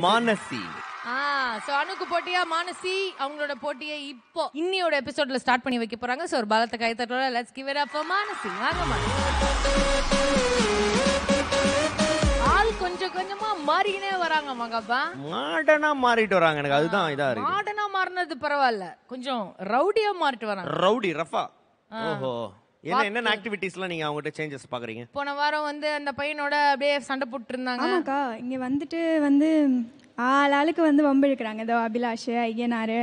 மானசி ஆ so அனுக்கு போட்டியா மானசி அவங்களோட போட்டியை இப்போ இன்னியோட எபிசோட்ல ஸ்டார்ட் பண்ணி வைக்க போறாங்க சோ ஒரு பலத்த கைத்தட்டோட let's give it up for Manasi வாங்க மானசி ஆள் கொஞ்சம் கொஞ்சமா மாறிக்கினே வராங்க மகப்பா மாடர்னா மாறிட்டு வராங்க எனக்கு அதுதான் இதா இருக்கு மாடர்னா மாறினது பரவாயில்ல கொஞ்சம் ரவுடியா மாறிட்டு வராங்க ரவுடி ரஃபா ஓஹோ என்ன என்னென்ன ஆக்டிவிட்டீஸ்லாம் நீங்க அவங்ககிட்ட சேஞ்சஸ் பாக்குறீங்க போன வாரம் வந்து அந்த பையனோட அப்படியே சண்டை போட்டு இருந்தாங்க ஆமாக்கா இங்க வந்துட்டு வந்து ஆள் ஆளுக்கு வந்து வம்பு இழுக்கிறாங்க இதோ அபிலாஷ் ஐயனாரு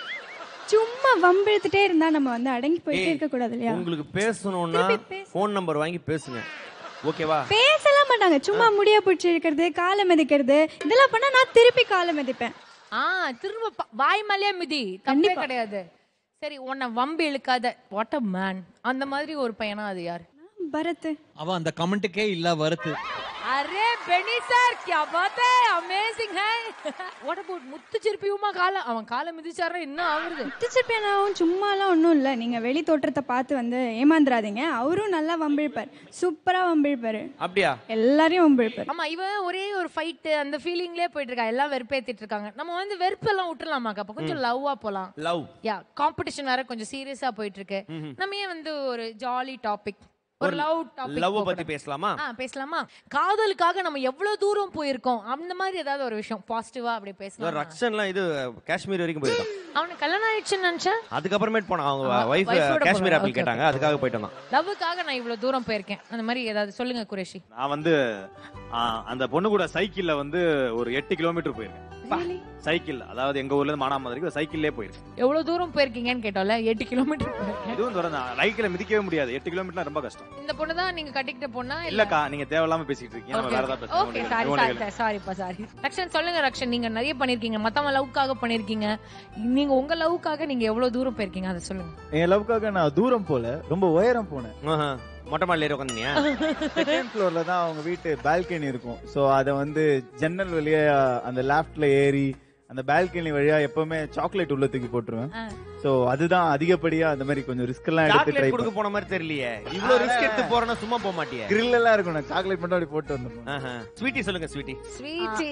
சும்மா வம்பு இழுத்துட்டே இருந்தா நம்ம வந்து அடங்கி போயிட்டே இருக்க கூடாது இல்லையா உங்களுக்கு பேசணும்னா ஃபோன் நம்பர் வாங்கி பேசுங்க ஓகேவா பேசலாம் மாட்டாங்க சும்மா முடிய பிடிச்சி இருக்கிறது காலை மிதிக்கிறது இதெல்லாம் பண்ணா நான் திருப்பி காலை மிதிப்பேன் ஆ திரும்ப ப- வாய் மேலேயே மிதி தப்பே கிடையாது சரி உன்னை வம்பு இழுக்காத வாட் அ மேன் அந்த மாதிரி ஒரு பையனா அது யார் பரத் அவ அந்த கமெண்ட்டுக்கே இல்ல வருத்து அரே பெனி சார் क्या बात है अमेजिंग है வாட் அபௌட் முத்து சிற்பியுமா கால அவன் காலை மிதிச்சாரா என்ன ஆகுறது முத்துச்சிற்பியனாவும் சும்மாலாம் ஒன்றும் இல்லை நீங்க வெளி தோற்றத்தை பார்த்து வந்து ஏமாந்துடாதீங்க அவரும் நல்லா வம்பிழுப்பார் சூப்பரா வம்பிழுப்பாரு அப்படியா எல்லாரையும் வம்பிழுப்பார் ஆமா இவன் ஒரே ஒரு ஃபைட் அந்த ஃபீலிங்லயே போயிட்டு இருக்கா எல்லாம் வெறுப்பேத்திட்டு இருக்காங்க நம்ம வந்து வெறுப்பெல்லாம் விட்டுலாமாக்கா அப்ப கொஞ்சம் லவ்வா போலாம் லவ் யா காம்படிஷன் வேற கொஞ்சம் சீரியஸா போயிட்டு இருக்கு நம்ம ஏன் வந்து ஒரு ஜாலி டாபிக் ஒரு லவ் டாபிக் லவ் பத்தி பேசலாமா ஆ பேசலாமா காதலுக்காக நம்ம எவ்வளவு தூரம் போயிருக்கோம் அந்த மாதிரி ஏதாவது ஒரு விஷயம் பாசிட்டிவா அப்படி இதோ பேசலாம் ரக்ஷன்லாம் இது காஷ்மீர் வரைக்கும் போயிருக்கான் அவனுக்கு கல்யாணம் ஆயிடுச்சுன்னு நினைச்சேன் அதுக்கப்புறமேட் போனான் அவங்க ஆ, வைஃப் wife ஓட காஷ்மீர் போனாங்க. ஆப்பிள் Okay, கேட்டாங்க அதுக்காக போயிட்டு வந்தான் லவ்வுக்காக நான் இவ்வளவு தூரம் போயிருக்கேன் அந்த மாதிரி ஏதாவது சொல்லுங்க குரேஷி நான் வந்து ஆ, அந்த பொண்ணு கூட சைக்கிள்ல வந்து ஒரு எட்டு கிலோமீட்டர் போயிருக்கேன் சைக்கிள் அதாவது எங்க ஊர்ல இருந்து மானாமது வரைக்கும் சைக்கிள்லே போயிருக்கேன் எவ்வளவு தூரம் போயிருக்கீங்கன்னு கேட்டோம்ல எட்டு கிலோமீட்டர் போயிருக்கேன் இதுவும் தூரம் தான் லைக்கில் மிதிக்கவே முடியாது எட்டு கிலோமீட்டர் ரொம்ப கஷ்டம் இந்த பொண்ணு தான் நீங்க கட்டிக்கிட்ட பொண்ணா இல்லக்கா நீங்க தேவையில்லாம பேசிட்டு இருக்கீங்க நம்ம வேற ஏதாவது ஓகே சாரி சாரி பேசுறோம் சாரிப்பா சாரி ரக்ஷன் சொல்லுங்க ரக்ஷன் நீங்க நிறைய பண்ணிருக்கீங்க மத்தவங்க லவ்க்காக பண்ணிருக்கீங்க நீங்க உங்க லவ்க்காக நீங்க எவ்வளவு தூரம் போயிருக்கீங்க அதை சொல்லுங்க என் லவ்க்காக நான் தூரம் போல ரொம்ப உயரம் போனேன் ஆஹா. மொட்டை மாடியில் ஏறி உட்காந்தீங்க செகண்ட் ஃப்ளோர்ல தான் அவங்க வீட்டு பால்கனி இருக்கும் சோ அத வந்து ஜன்னல் வழியா அந்த லேஃப்ட்ல ஏறி அந்த பால்கனி வழியா எப்பவுமே சாக்லேட் உள்ள தூக்கி போட்டுருவேன் ஆ. சோ அதுதான் அதிகப்படியா அந்த மாதிரி கொஞ்சம் ரிஸ்க் எல்லாம் எடுத்து ட்ரை சாக்லேட் கொடுக்க போன மாதிரி தெரியலையே இவ்வளவு ரிஸ்க் எடுத்து போறேன்னா சும்மா போக மாட்டியே கிரில் எல்லாம் இருக்கும் நான் சாக்லேட் மட்டும் அப்படி போட்டு வந்துருவேன் ஸ்வீட்டி சொல்லுங்க ஸ்வீட்டி ஸ்வீட்டி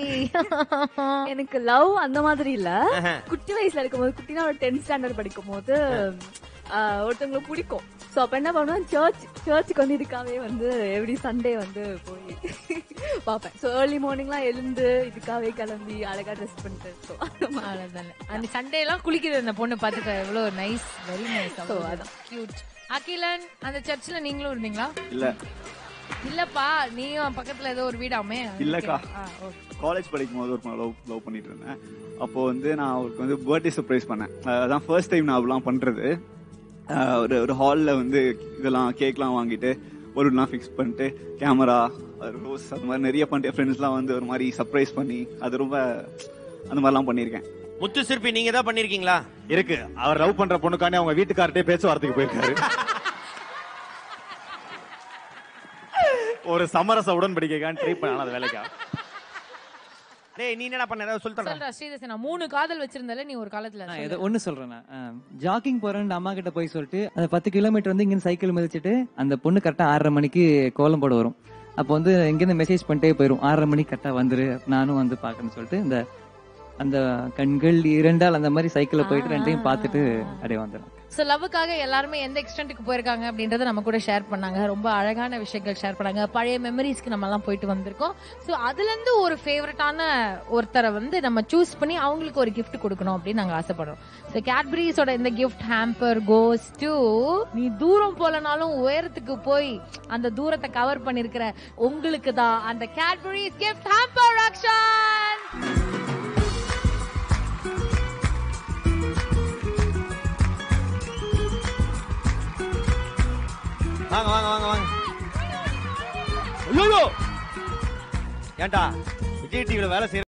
எனக்கு லவ் அந்த மாதிரி இல்ல ஆஹா. குட்டி வயசுல இருக்கும்போது குட்டினா ஒரு டென்த் ஸ்டாண்டர்ட் படிக்கும் போது ஆஹ், ஒருத்தவங்களை பிடிக்கும் சோ அப்ப என்ன பண்ணுவேன் சர்ச் சர்ச்சுக்கு வந்து இதுக்காகவே வந்து எவ்ரி சண்டே வந்து போய் பார்ப்பேன் சோ ஏர்லி மார்னிங்லாம் எழுந்து இதுக்காகவே கிளம்பி அழகா ட்ரெஸ் பண்ணிட்டு so அந்த மாதிரி. அவ்வளவுதானே அந்த சண்டே எல்லாம் குளிக்குது அந்த பொண்ணு பாத்துக்க எவ்வளவு நைஸ் வெரி நைஸ் So, அதான். கியூட் அகிலன் அந்த சர்ச்ல நீங்களும் இருந்தீங்களா இல்ல இல்லப்பா நீயும் பக்கத்துல ஏதோ ஒரு வீடாமே இல்லக்கா. ஆ, okay. காலேஜ் படிக்கும் போது ஒரு லவ் லவ் பண்ணிட்டு இருந்தேன் அப்போ வந்து நான் அவருக்கு வந்து பர்த்டே சர்ப்ரைஸ் பண்ணேன் அதான் ஃபர்ஸ்ட் டைம் நான் அப்படிலாம் பண்றது அஹ் ஒரு ஒரு ஹாலில் வந்து இதெல்லாம் கேக்லாம் வாங்கிட்டு பலூன்லாம் ஃபிக்ஸ் பண்ணிட்டு கேமரா ரோஸ் அது மாதிரி நிறைய பண்ணிட்டு ஃப்ரெண்ட்ஸ்லாம் வந்து ஒரு மாதிரி சர்ப்ரைஸ் பண்ணி அது ரொம்ப அந்த மாதிரிலாம் பண்ணியிருக்கேன் முத்து சிற்பி நீங்க தான் பண்ணிருக்கீங்களா இருக்கு அவர் லவ் பண்ற பொண்ணுக்காண்டி அவங்க வீட்டுக்கார்ட்டே பேச்சுவார்த்தைக்கு போயிருக்காரு ஒரு சமரச உடன்படிக்கைக்கான ட்ரை பண்ண அது வேலைக்கா டேய் நீ என்னடா பண்ண ஏதாவது சொல்லிட்டு சொல்றா ஸ்ரீதர்ஷன் நான் மூணு காதல் வச்சிருந்தல நீ ஒரு காலத்துல நான் சொல்லு. ஏதோ ஒண்ணு சொல்றேன் நான் ஜாக்கிங் போறேன்னு அம்மா கிட்ட போய் சொல்லிட்டு அந்த பத்து கிலோமீட்டர் வந்து இங்க சைக்கிள் மிதிச்சிட்டு அந்த பொண்ணு கரெக்டா ஆறரை மணிக்கு கோலம் போட வரும் அப்போ வந்து இங்கிருந்து மெசேஜ் பண்ணிட்டே போயிரும் ஆறரை மணிக்கு கரெக்டா வந்துரு நானும் வந்து பாக்கணும்னு சொல்லிட்டு இந்த அந்த கண்கள் இரண்டால் அந்த மாதிரி சைக்கிள்ல போயிட்டு ரெண்டையும் பார்த்துட்டு அப்படியே வந்துடும் சோ லவ்வுக்காக எல்லாருமே எந்த எக்ஸ்டென்ட்டுக்கு போயிருக்காங்க அப்படின்றத நம்ம கூட ஷேர் பண்ணாங்க ரொம்ப அழகான விஷயங்கள் ஷேர் பண்ணாங்க பழைய மெமரிஸ்க்கு நம்ம எல்லாம் போயிட்டு வந்திருக்கோம் சோ அதுல இருந்து ஒரு ஃபேவரட்டான ஒருத்தரை வந்து நம்ம சூஸ் பண்ணி அவங்களுக்கு ஒரு gift கொடுக்கணும் அப்படின்னு நாங்க ஆசைப்படுறோம் சோ கேட்பரிஸோட இந்த கிஃப்ட் ஹேம்பர் கோஸ் டு நீ தூரம் போலனாலும் உயரத்துக்கு போய் அந்த தூரத்தை கவர் பண்ணிருக்கிற உங்களுக்கு தான் அந்த கேட்பரிஸ் கிஃப்ட் ஹேம்பர் ரக்ஷன் வாங்க வாங்க வாங்க வாங்க ஐயோ ஏன்டா விஜய் டிவில வேலை செய்யற